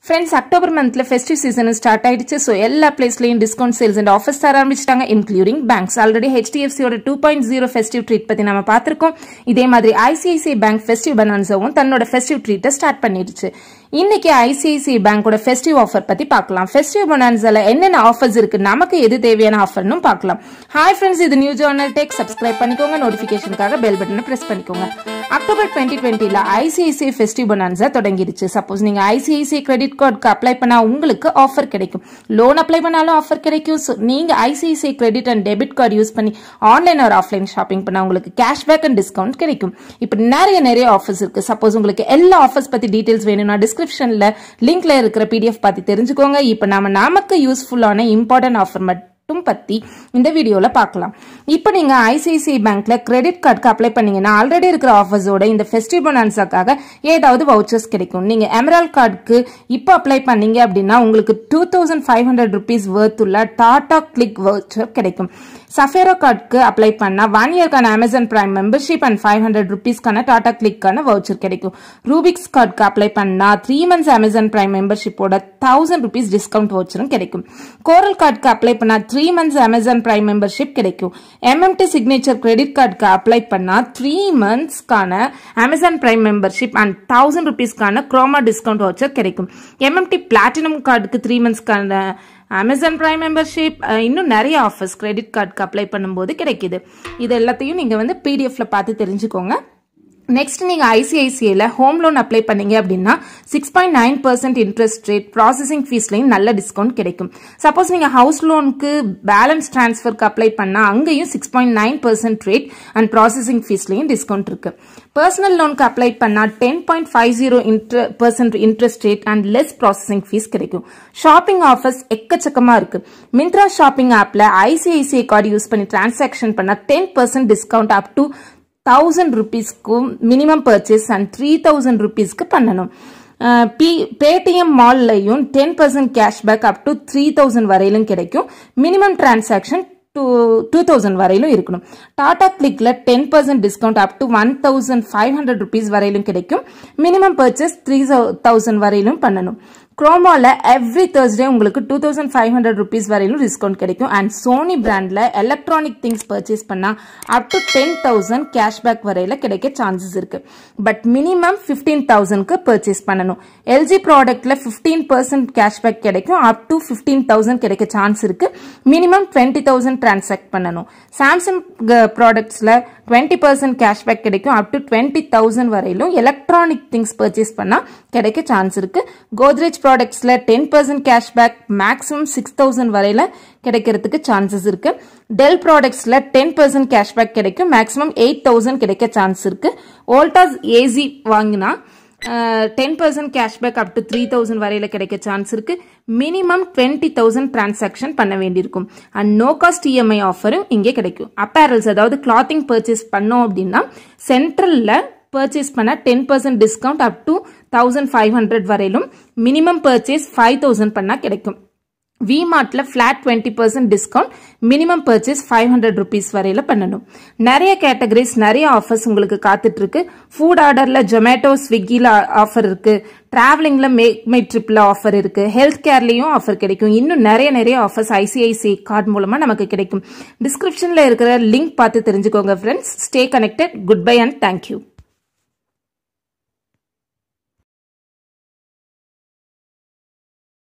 friends October மந்த்ல festive season start ஆயிடுச்சு so எல்லா பிளேஸ்லயும் டிஸ்கவுண்ட் சேல்ஸ் அண்ட் ஆஃபர்ஸ் தர ஆரம்பிச்சிட்டாங்க இன்க்ளூடிங் பேங்க்ஸ் ஆல்ரெடி ஹெச்டிஎஃப்சியோட two point zero festive treat பத்தி நம்ம பார்த்திருக்கோம் இதே மாதிரி ஐசிஐசிஐ பேங்க் ஃபெஸ்டிவ் பனான்ஸாவும் தன்னோட ஃபெஸ்டிவ் ட்ரீட்டை ஸ்டார்ட் பண்ணிடுச்சு இன்னைக்கு ஐசிஐசிஐ பேங்கோட ஃபெஸ்டிவ் ஆஃபர் பத்தி பார்க்கலாம் ஃபெஸ்டிவ் பனான்ஸால என்னென்ன ஆஃபர்ஸ் இருக்கு நமக்கு எது தேவையான ஆஃபர்னு பார்க்கலாம் ஹாய் ஃப்ரெண்ட்ஸ் இது நியூ ஜேர்னல் டெக் சப்ஸ்கிரைப் பண்ணிக்கோங்க நோட்டிஃபிகேஷனுக்காக பெல் பட்டனை பிரஸ் பண்ணிக்கோங்க அக்டோபர் டுவெண்ட்டி டுவெண்ட்டில ஐசிஐசிஐ ஃபெஸ்டிவ் பனான்ஸா தொடங்கிடுச்சு சப்போஸ் நீங்க ஐசிஐசிஐ கிரெடிட் கார்டுக்கு அப்ளை பண்ணா உங்களுக்கு ஆஃபர் கிடைக்கும் லோன் அப்ளை பண்ணாலும் ஆஃபர் கிடைக்கும் So, நீங்க ICICI credit and debit card use பண்ணி ஆன்லைன் ஒரு ஆஃப்லைன் ஷாப்பிங் பண்ணா உங்களுக்கு கேஷ்பேக் அண்ட் டிஸ்கவுண்ட் கிடைக்கும் இப்போ நிறைய நிறைய ஆஃபர்ஸ் இருக்கு சப்போஸ் உங்களுக்கு எல்லா ஆஃபர்ஸ் பத்தி டீடைல்ஸ் வேணும்னா டிஸ்கிரிப்ஷன்ல லிங்க்ல இருக்கிற பிடிஎஃப் பார்த்து தெரிஞ்சுக்கோங்க இப்போ நாம நமக்கு யூஸ்ஃபுல்லான இம்பார்ட்டன்ட் ஆஃபர் மட்டும் மட்டும் பத்தி இந்த வீடியோல பார்க்கலாம் இப்போ நீங்க ஐசிஐசிஐ பேங்க்ல கிரெடிட் கார்டுக்கு அப்ளை பண்ணீங்கன்னா ஆல்ரெடி இருக்கிற ஆஃபர்ஸோட இந்த ஃபெஸ்டிவ் போனன்ஸாக்காக ஏதாவது வவுச்சர்ஸ் கிடைக்கும் நீங்க எமரால் கார்டுக்கு இப்போ அப்ளை பண்ணீங்க அப்படின்னா உங்களுக்கு two thousand five hundred rupees worth உள்ள டாடா கிளிக் வவுச்சர் கிடைக்கும் சஃபேரோ கார்டுக்கு அப்ளை பண்ணா ஒன் இயர்க்கான Amazon Prime membership and five hundred ருபீஸ்க்கான டாடா கிளிக்கான வவுச்சர் கிடைக்கும் ரூபிக்ஸ் கார்டுக்கு அப்ளை பண்ணா த்ரீ மந்த்ஸ் அமேசான் பிரைம் மெம்பர்ஷிப்போட தௌசண்ட் ருபீஸ் டிஸ்கவுண்ட் வவுச்சரும் கிடைக்கும் கோரல் கார்டுக்கு அப்ளை பண்ணா three months Amazon Prime membership கிடைக்கும் எம்எம்டி சிக்னேச்சர் கிரெடிட் கார்டுக்கு அப்ளை பண்ணா த்ரீ மந்த்ஸ்க்கான Amazon Prime membership and thousand ருபீஸ்க்கான chroma discount voucher கிடைக்கும் எம்எம்டி பிளாட்டினம் கார்டுக்கு த்ரீ மந்த்ஸ்க்கான அமேசான் பிரைம் மெம்பர்ஷிப் இன்னும் நிறைய ஆஃபர்ஸ் கிரெடிட் கார்டுக்கு அப்ளை பண்ணும்போது கிடைக்குது இது எல்லாத்தையும் நீங்கள் வந்து பிடிஎஃப்ல பார்த்து தெரிஞ்சுக்கோங்க நெக்ஸ்ட் நீங்க ஐசிஐசிஐல ஹோம் லோன் அப்ளை பண்ணீங்க அப்படின்னா six point nine percent interest rate processing ஃபீஸ்லையும் நல்ல டிஸ்கவுண்ட் கிடைக்கும் சப்போஸ் நீங்க ஹவுஸ் லோனுக்கு பேலன்ஸ் டிரான்ஸ்ஃபருக்கு அப்ளை பண்ணா அங்கேயும் six point nine percent rate and processing ஃபீஸ்லையும் டிஸ்கவுண்ட் இருக்கு பர்சனல் லோனுக்கு அப்ளை பண்ணா ten point five zero percent interest rate and less processing fees கிடைக்கும் ஷாப்பிங் ஆஃபர்ஸ் எக்கச்சக்கமா இருக்கு மிந்த்ரா ஷாப்பிங் ஆப்ல ஐசிஐசிஐ கார்டு யூஸ் பண்ணி டிரான்சாக்ஷன் பண்ணா ten percent discount up to thousand ருபீஸ்க்கும் minimum purchase and three thousand ருபீஸ்க்கு பண்ணணும் பி பேடிஎம் மால்லையும் ten percent cashback up to three thousand வரையிலும் கிடைக்கும் minimum transaction two two thousand வரையிலும் இருக்கணும் டாடா கிளிக்ல ten percent discount up to one thousand five hundred rupees வரையிலும் கிடைக்கும் மினிமம் பர்ச்சேஸ் த்ரீ தௌசண்ட் வரையிலும் பண்ணணும் குரோமால எவ்ரி தேர்ஸ்டே உங்களுக்கு two thousand five hundred rupees வரையிலும் டிஸ்கவுண்ட் கிடைக்கும் அண்ட் சோனி பிராண்ட்ல எலக்ட்ரானிக் திங்ஸ் பர்ச்சேஸ் பண்ணா up to ten thousand cashback வரையில கிடைக்க சான்சஸ் இருக்கு பட் மினிமம் பிப்டீன் தௌசண்ட்க்கு பர்ச்சேஸ் பண்ணணும் எல்ஜி ப்ராடக்ட்ல பிப்டீன் பர்சன்ட் கேஷ்பேக் கிடைக்கும் அப் டு பிப்டீன் தௌசண்ட் கிடைக்க சான்ஸ் இருக்கு மினிமம் டுவெண்ட்டி தௌசண்ட் டிரான்சாக்ட் பண்ணணும் சாம்சங் ப்ராடக்ட்ஸ்ல டுவெண்ட்டி பர்சன்ட் கேஷ்பேக் கிடைக்கும் அப் டு டுவெண்ட்டி தௌசண்ட் வரையிலும் எலக்ட்ரானிக் திங்ஸ் பர்ச்சேஸ் பண்ணா கிடைக்க சான்ஸ் இருக்கு கோத்ரேஜ் ப்ராடக்ட்ஸ்ல ten percent cashback maximum six thousand வரையில கிடைக்கிறதுக்கு சான்சஸ் இருக்கு டெல் ப்ராடக்ட்ஸ்ல டென் பர்சன்ட் கேஷ்பேக் கிடைக்கும் மேக்ஸிமம் எயிட் தௌசண்ட் கிடைக்க சான்ஸ் இருக்கு ஓல்டாஸ் ஏசி வாங்கினா ten percent cashback up to three thousand வரையில கிடைக்க சான்ஸ் இருக்கு மினிமம் டுவெண்ட்டி தௌசண்ட் டிரான்சாக்ஷன் பண்ண வேண்டியிருக்கும் அண்ட் நோ காஸ்ட் இஎம்ஐ ஆஃபரும் இங்கே கிடைக்கும் அப்பேரல்ஸ் அதாவது கிளாத்திங் பர்ச்சேஸ் பண்ணோம் அப்படின்னா சென்ட்ரல்ல பர்ச்சேஸ் பண்ண ten percent discount up to thousand five hundred வரையிலும் மினிமம் பர்ச்சேஸ் ஃபைவ் தௌசண்ட் பண்ணா கிடைக்கும் விமார்ட்ல flat twenty percent discount minimum purchase five hundred rupees வரையில பண்ணணும் நிறைய கேட்டகரிஸ் நிறைய ஆஃபர்ஸ் உங்களுக்கு காத்துட்டு இருக்கு ஃபுட் ஆர்டர்ல ஜொமேட்டோ ஸ்விக்கில ஆஃபர் இருக்கு டிராவலிங்ல மேக் மை ட்ரிப்ல ஆஃபர் இருக்கு ஹெல்த் கேர்லயும் ஆஃபர் கிடைக்கும் இன்னும் நிறைய நிறைய ஆஃபர்ஸ் ஐசிஐசிஐ கார்டு மூலமா நமக்கு கிடைக்கும் டிஸ்கிரிப்ஷன்ல இருக்கிற லிங்க் பார்த்து தெரிஞ்சுக்கோங்க friends stay connected goodbye and thank you